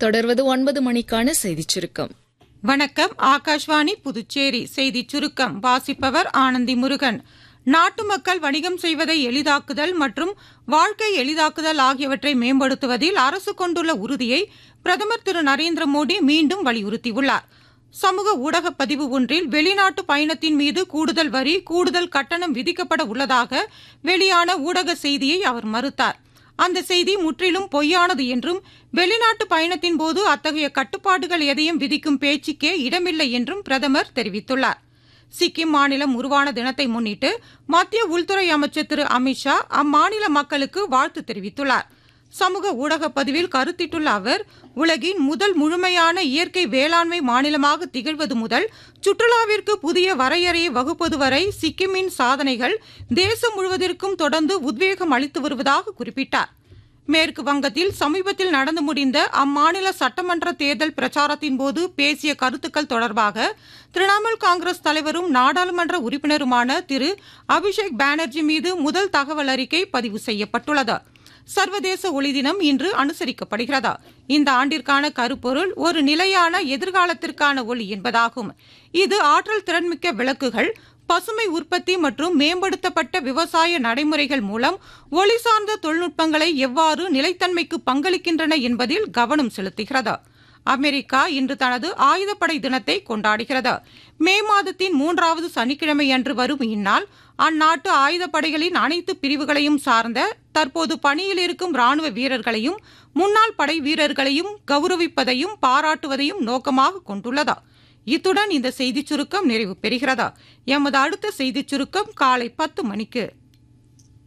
தொடர்வது ஒன்பது மணிக்கான செய்திச் சுருக்கம் வணக்கம் ஆகாஷ்வாணி புதுச்சேரி செய்திச் சுருக்கம் வாசிப்பவர் ஆனந்தி முருகன் நாட்டு மக்கள் வணிகம் செய்வதை எளிதாக்குதல் மற்றும் வாழ்க்கை எளிதாக்குதல் ஆகியவற்றை மேம்படுத்துவதில் அரசு கொண்டுள்ள உறுதியை பிரதமர் திரு நரேந்திர மோடி மீண்டும் வலியுறுத்தியுள்ளார் சமூக ஊடக பதிவு ஒன்றில் வெளிநாட்டு பயணத்தின் மீது கூடுதல் வரி கூடுதல் கட்டணம் விதிக்கப்பட உள்ளதாக வெளியான ஊடக செய்தியை அவர் மறுத்தார் அந்த செய்தி முற்றிலும் பொய்யானது என்றும் வெளிநாட்டு பயணத்தின் போது அத்தகைய கட்டுப்பாடுகள் எதையும் விதிக்கும் பேச்சுக்கே இடமில்லை என்றும் பிரதமர் தெரிவித்துள்ளார் சிக்கிம் மாநிலம் உருவான தினத்தை முன்னிட்டு மத்திய உள்துறை அமைச்சர் திரு அமித்ஷா அம்மாநில மக்களுக்கு வாழ்த்து தெரிவித்துள்ளார் சமூக ஊடக பதிவில் கருத்திட்டுள்ள அவர் உலகின் முதல் முழுமையான இயற்கை வேளாண்மை மாநிலமாக திகழ்வது முதல் சுற்றுலாவிற்கு புதிய வரையறையை வகுப்பது வரை சிக்கிமின் சாதனைகள் தேசம் முழுவதற்கும் தொடர்ந்து உத்வேகம் அளித்து வருவதாக குறிப்பிட்டார் மேற்கு வங்கத்தில் சமீபத்தில் நடந்து முடிந்த அம்மாநில சட்டமன்ற தேர்தல் பிரச்சாரத்தின் போது பேசிய கருத்துக்கள் தொடர்பாக திரிணாமுல் காங்கிரஸ் தலைவரும் நாடாளுமன்ற உறுப்பினருமான திரு அபிஷேக் பானர்ஜி மீது முதல் தகவல் அறிக்கை பதிவு செய்யப்பட்டுள்ளது சர்வதேச ஒளி தினம் இன்று அனுசரிக்கப்படுகிறது இந்த ஆண்டிற்கான கருப்பொருள் ஒரு நிலையான எதிர்காலத்திற்கான ஒளி என்பதாகும் இது ஆற்றல் திறன்மிக்க விளக்குகள் பசுமை உற்பத்தி மற்றும் மேம்படுத்தப்பட்ட விவசாய நடைமுறைகள் மூலம் ஒளி சார்ந்த தொழில்நுட்பங்களை எவ்வாறு நிலைத்தன்மைக்கு பங்களிக்கின்றன என்பதில் கவனம் செலுத்துகிறது அமெரிக்கா இன்று தனது ஆயுதப்படை தினத்தை கொண்டாடுகிறது மே மாதத்தின் மூன்றாவது சனிக்கிழமை அன்று வரும் இந்நாள் அந்நாட்டு ஆயுதப்படைகளின் அனைத்து பிரிவுகளையும் சார்ந்த தற்போது பணியில் இருக்கும் ராணுவ வீரர்களையும் முன்னாள் படை வீரர்களையும் கௌரவிப்பதையும் பாராட்டுவதையும் நோக்கமாக கொண்டுள்ளது இத்துடன் இந்த செய்திச் சுருக்கம் நிறைவு பெறுகிறதா எமது அடுத்த செய்திச் சுருக்கம் காலை பத்து மணிக்கு